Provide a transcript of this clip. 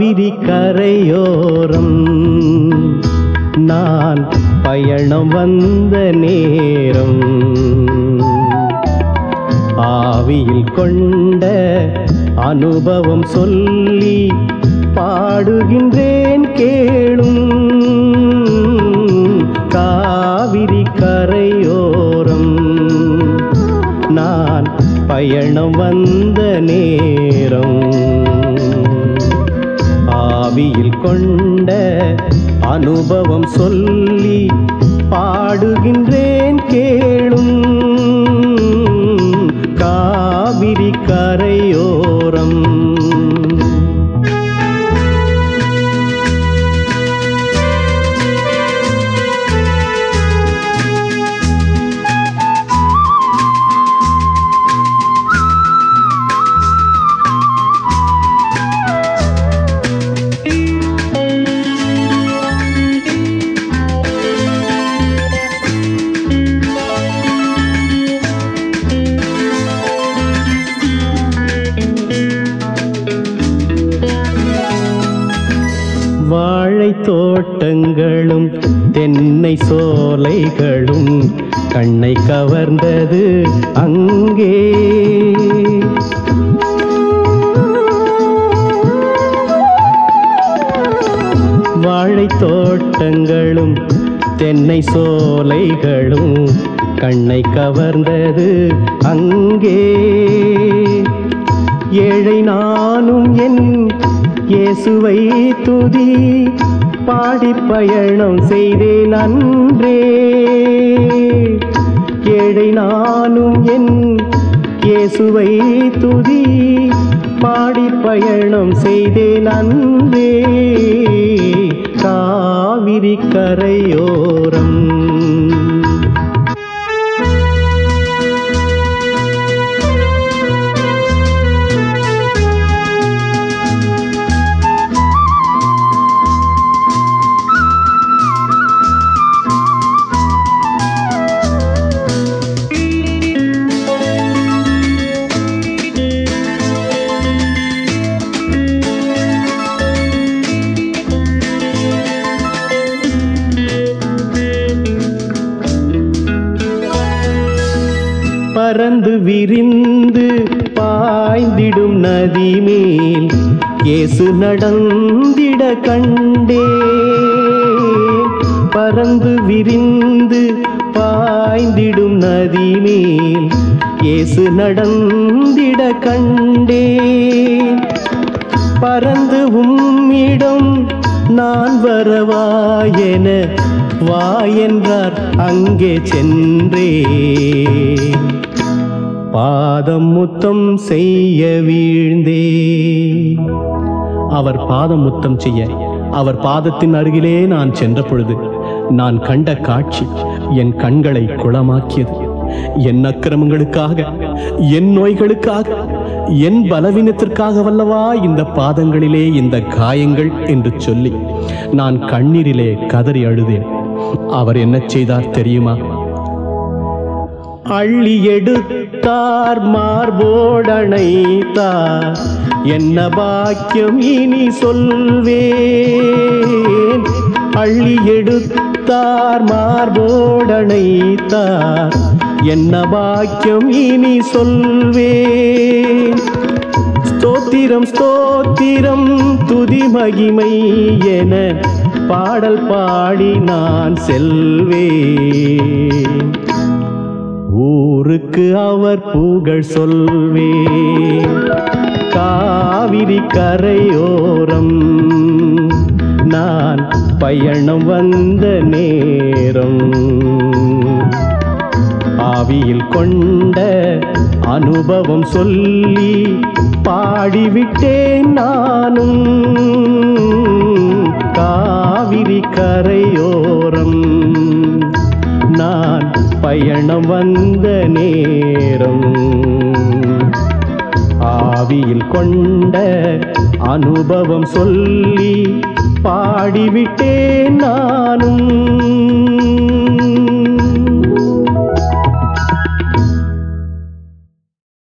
காவிரி கரையோரம் நான் பயணம் வந்த நேரம் ஆவியில் கொண்ட அனுபவம் சொல்லி பாடுகின்றேன் கேளும் காவிரி கரையோரம் நான் பயணம் வந்த நேரம் ஆவியில் கொண்ட அனுபவம் சொல்லி பாடுகின்றேன் கேளும் காவிரி கரையோரம் வாழை தோட்டங்களும் தென்னை சோலைகளும் கண்ணை கவர்ந்தது அங்கே வாழை தோட்டங்களும் தென்னை சோலைகளும் கண்ணை கவர்ந்தது அங்கே ஏழை நானும் என் இயேசுவை துதி பாடி பயணம் செய்தேன் அன்றே ஏழை நானும் என் இயேசுவை துதி பாடி பயணம் செய்தேன் அன்றே காவிரி கரையோரம் பறந்து விரிந்து பாய்ந்திடும் நதி மேல் இயேசு நடந்திட கண்டே பறந்து விரிந்து பாய்ந்திடும் நதி மேல் இயேசு நடந்திட கண்டே பறந்து உம்மிடம் நான் வரவா என வா என்றார் அங்கே சென்றே பாதம் முத்தம் செய்ய வீழ்ந்தே அவர் பாதம் முத்தம் செய்ய அவர் பாதத்தின் அருகிலே நான் சென்ற பொழுது நான் கண்ட காட்சி என் கண்களை குளமாக்கியது என் அக்கிரமங்களுக்காக என் நோய்களுக்காக என் பலவீனத்திற்காக வல்லவா இந்த பாதங்களிலே இந்த காயங்கள் என்று சொல்லி நான் கண்ணீரிலே கதறி அழுதேன் அவர் என்ன செய்தார் தெரியுமா அள்ளி எடுத்தார் மார்போடணைத்தார் என்ன பாக்கியம் இனி சொல்வேன் அள்ளி எடுத்தார் மார்போடணைத்தார் என்ன பாக்கியம் இனி சொல்வேன் ஸ்தோத்திரம் ஸ்தோத்திரம் துதி மகிமை என பாடல் பாடி நான் செல்வேன் ஊருக்கு அவர் புகழ் சொல்வே காவிரி கரையோரம் நான் பயணம் வந்த நேரம் ஆவியில் கொண்ட அனுபவம் சொல்லி பாடிவிட்டேன் நானும் காவிரி கரையோரம் நான் பயணம் வந்த நேரம் ஆவியில் கொண்ட அனுபவம் சொல்லி பாடிவிட்டேன் நானும்